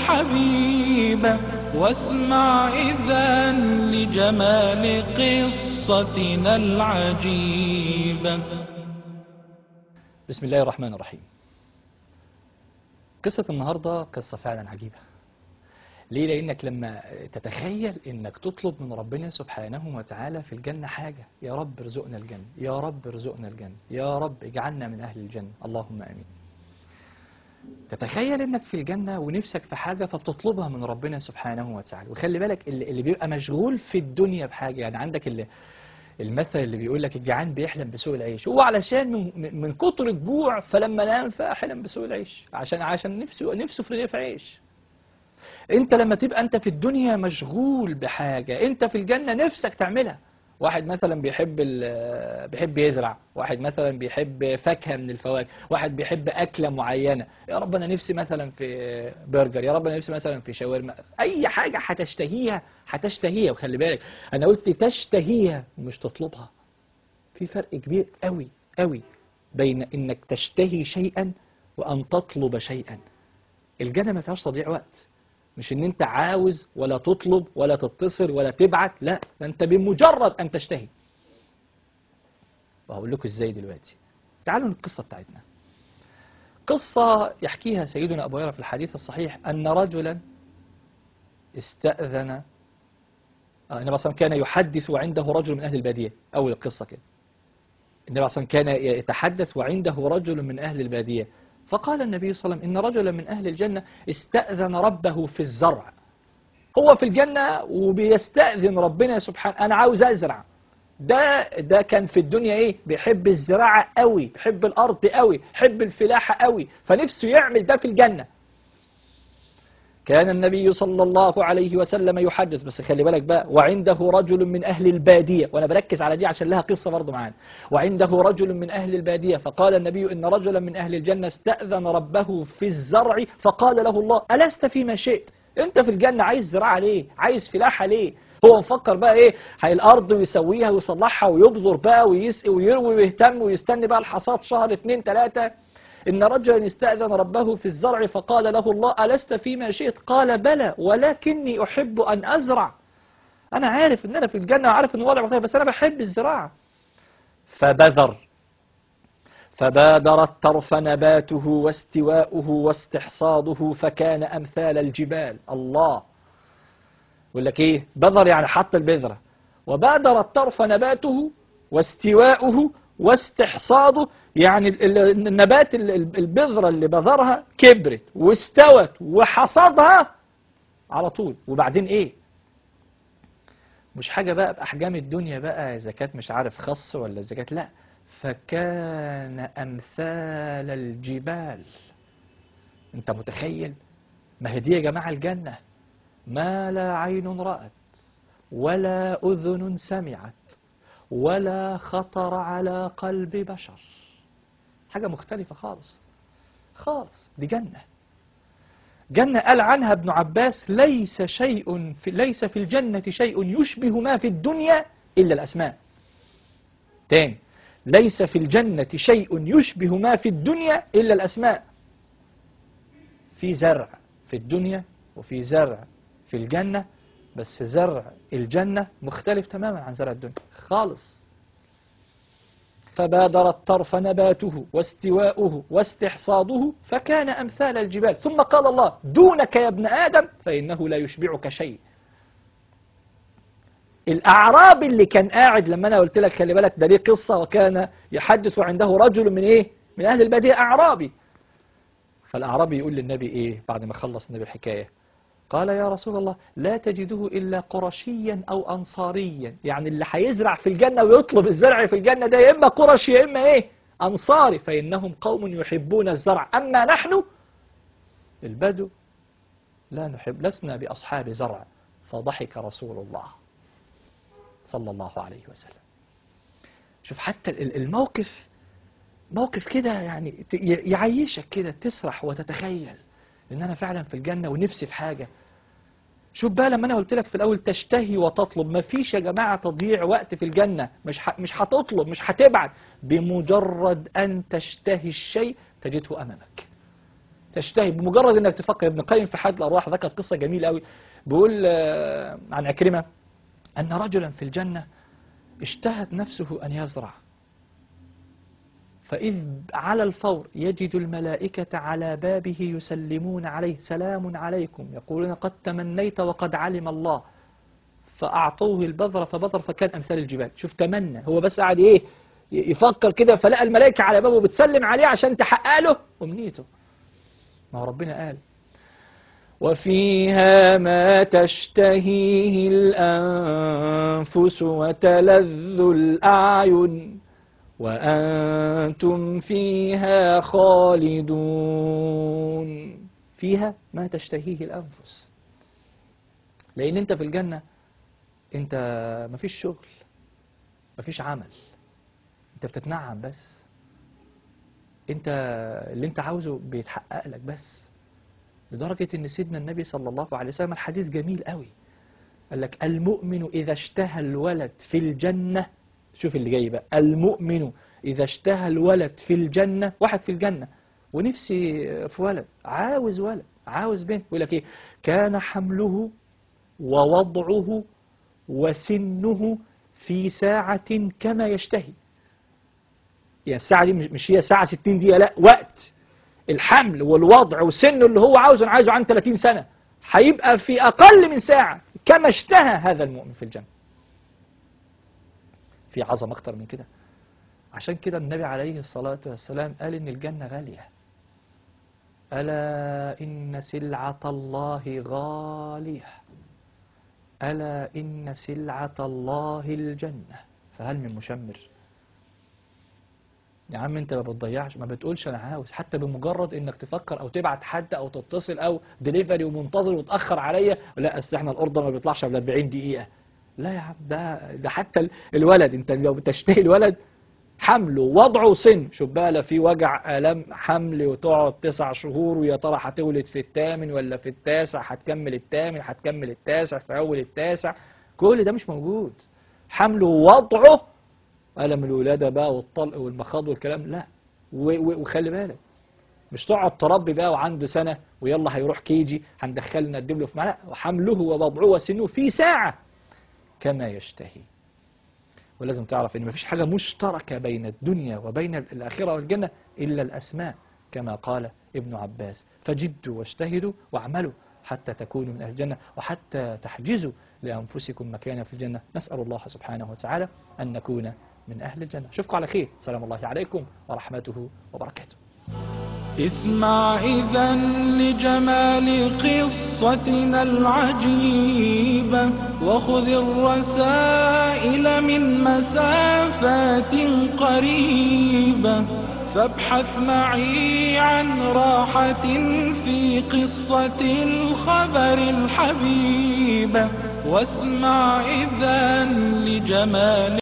حبيبا واسمع إذا لجمال قصتنا العجيبة بسم الله الرحمن الرحيم قصة النهاردة قصة فعلا عجيبة ليه لأنك لما تتخيل أنك تطلب من ربنا سبحانه وتعالى في الجنة حاجة يا رب ارزقنا الجنة يا رب ارزقنا الجنة يا رب اجعلنا من أهل الجنة اللهم أمين تتخيل انك في الجنة ونفسك في حاجة فبتطلبها من ربنا سبحانه وتعالى وخلي بالك اللي, اللي بيبقى مشغول في الدنيا بحاجة يعني عندك اللي المثل اللي بيقول لك الجعان بيحلم بسوء العيش هو علشان من, من كتر الجوع فلما نام فحلم بسوء العيش عشان عشان نفسه نفسه في رغيف عيش انت لما تبقى انت في الدنيا مشغول بحاجة انت في الجنة نفسك تعملها واحد مثلا بيحب بيحب يزرع واحد مثلا بيحب فاكهة من الفواكه واحد بيحب أكلة معينة يا رب أنا نفسي مثلا في برجر يا رب أنا نفسي مثلا في شاورما أي حاجة هتشتهيها هتشتهيها وخلي بالك أنا قلت تشتهيها مش تطلبها في فرق كبير قوي قوي بين إنك تشتهي شيئا وأن تطلب شيئا الجنة ما فيهاش تضييع وقت مش ان انت عاوز ولا تطلب ولا تتصل ولا تبعت لا ده انت بمجرد ان تشتهي وهقول لكم ازاي دلوقتي تعالوا القصة بتاعتنا قصة يحكيها سيدنا أبو هريرة في الحديث الصحيح أن رجلا استأذن النبي صلى كان يحدث وعنده رجل من أهل البادية أول القصة كده النبي صلى كان يتحدث وعنده رجل من أهل البادية فقال النبي صلى الله عليه وسلم إن رجلا من أهل الجنة استأذن ربه في الزرع هو في الجنة وبيستأذن ربنا سبحانه أنا عاوز أزرع ده ده كان في الدنيا إيه بيحب الزراعة قوي بيحب الأرض قوي بيحب الفلاحة قوي فنفسه يعمل ده في الجنة كان النبي صلى الله عليه وسلم يحدث بس خلي بالك بقى وعنده رجل من أهل البادية وأنا بركز على دي عشان لها قصة برضه معانا وعنده رجل من أهل البادية فقال النبي إن رجلا من أهل الجنة استأذن ربه في الزرع فقال له الله ألست فيما شئت أنت في الجنة عايز زراعة ليه عايز فلاحة ليه هو مفكر بقى ايه هي الارض ويسويها ويصلحها ويبذر بقى ويسقي ويروي ويهتم ويستني بقى الحصاد شهر اتنين تلاتة إن رجلا استأذن ربه في الزرع فقال له الله ألست فيما شئت قال بلى ولكني أحب أن أزرع أنا عارف أن أنا في الجنة وعارف أن الوضع مختلف بس أنا بحب الزراعة فبذر فبادر الطرف نباته واستواؤه واستحصاده فكان أمثال الجبال الله يقول لك إيه بذر يعني حط البذرة وبادر الطرف نباته واستواؤه واستحصاده يعني النبات البذرة اللي بذرها كبرت واستوت وحصدها على طول وبعدين ايه مش حاجة بقى بأحجام الدنيا بقى إذا كانت مش عارف خص ولا إذا كانت لا فكان أمثال الجبال أنت متخيل ما هي دي يا جماعة الجنة ما لا عين رأت ولا أذن سمعت ولا خطر على قلب بشر حاجة مختلفة خالص خالص دي جنة جنة قال عنها ابن عباس ليس شيء في ليس في الجنة شيء يشبه ما في الدنيا إلا الأسماء تاني ليس في الجنة شيء يشبه ما في الدنيا إلا الأسماء في زرع في الدنيا وفي زرع في الجنة بس زرع الجنة مختلف تماما عن زرع الدنيا خالص فبادر الطرف نباته واستواؤه واستحصاده فكان أمثال الجبال ثم قال الله دونك يا ابن آدم فإنه لا يشبعك شيء الأعراب اللي كان قاعد لما أنا قلت لك خلي بالك ده ليه قصة وكان يحدث عنده رجل من إيه من أهل البادية أعرابي فالأعرابي يقول للنبي إيه بعد ما خلص النبي الحكاية قال يا رسول الله لا تجده إلا قرشيا أو أنصاريا يعني اللي هيزرع في الجنة ويطلب الزرع في الجنة ده يا إما قرشي يا إما إيه أنصاري فإنهم قوم يحبون الزرع أما نحن البدو لا نحب لسنا بأصحاب زرع فضحك رسول الله صلى الله عليه وسلم شوف حتى الموقف موقف كده يعني يعيشك كده تسرح وتتخيل ان انا فعلا في الجنة ونفسي في حاجة شوف بقى لما انا قلت لك في الاول تشتهي وتطلب ما فيش يا جماعة تضييع وقت في الجنة مش ح... مش هتطلب مش هتبعد بمجرد ان تشتهي الشيء تجده امامك تشتهي بمجرد انك تفكر ابن القيم في حد الارواح ذكر قصه جميله قوي بيقول آه، عن عكرمه ان رجلا في الجنه اشتهت نفسه ان يزرع فإذ على الفور يجد الملائكة على بابه يسلمون عليه سلام عليكم يقولون قد تمنيت وقد علم الله فأعطوه البذر فبذر فكان أمثال الجبال شوف تمنى هو بس قاعد إيه يفكر كده فلقى الملائكة على بابه بتسلم عليه عشان تحقق له أمنيته ما هو ربنا قال وفيها ما تشتهيه الأنفس وتلذ الأعين وأنتم فيها خالدون فيها ما تشتهيه الأنفس لأن أنت في الجنة أنت مفيش شغل مفيش عمل أنت بتتنعم بس أنت اللي أنت عاوزه بيتحقق لك بس لدرجة أن سيدنا النبي صلى الله عليه وسلم الحديث جميل قوي قال لك المؤمن إذا اشتهى الولد في الجنة شوف اللي جاي بقى المؤمن إذا اشتهى الولد في الجنة واحد في الجنة ونفسي في ولد عاوز ولد عاوز بنت يقول لك إيه كان حمله ووضعه وسنه في ساعة كما يشتهي يعني الساعة دي مش- مش هي ساعة 60 دقيقة لا وقت الحمل والوضع والسن اللي هو عاوزه أنا عايزه عن 30 سنة هيبقى في أقل من ساعة كما اشتهى هذا المؤمن في الجنة في عظمة أكتر من كده عشان كده النبي عليه الصلاة والسلام قال إن الجنة غالية ألا إن سلعة الله غالية ألا إن سلعة الله الجنة فهل من مشمر يا عم انت ما بتضيعش ما بتقولش انا عاوز حتى بمجرد انك تفكر او تبعت حد او تتصل او دليفري ومنتظر وتاخر عليا لا اصل احنا الاوردر ما بيطلعش قبل 40 دقيقه لا يا عم ده ده حتى ال- الولد انت لو بتشتهي الولد حمله وضعه سن شوف بقى لا في وجع الام حمل وتقعد تسع شهور ويا ترى هتولد في الثامن ولا في التاسع هتكمل الثامن هتكمل التاسع في اول التاسع كل ده مش موجود حمله ووضعه ألم الولادة بقى والطلق والمخاض والكلام لا و- و- وخلي بالك مش تقعد تربي بقى وعنده سنة ويلا هيروح كيجي هندخلنا نديب له في معلقة وحمله ووضعه وسنه في ساعة كما يشتهي ولازم تعرف ان مفيش حاجة مشتركة بين الدنيا وبين الآخرة والجنة إلا الأسماء كما قال ابن عباس فجدوا واجتهدوا واعملوا حتى تكونوا من أهل الجنة وحتى تحجزوا لأنفسكم مكانا في الجنة نسأل الله سبحانه وتعالى أن نكون من أهل الجنة أشوفكم على خير سلام الله عليكم ورحمته وبركاته اسمع إذا لجمال قصتنا العجيبة وخذ الرسائل من مسافات قريبة فابحث معي عن راحة في قصة الخبر الحبيبة واسمع إذا لجمال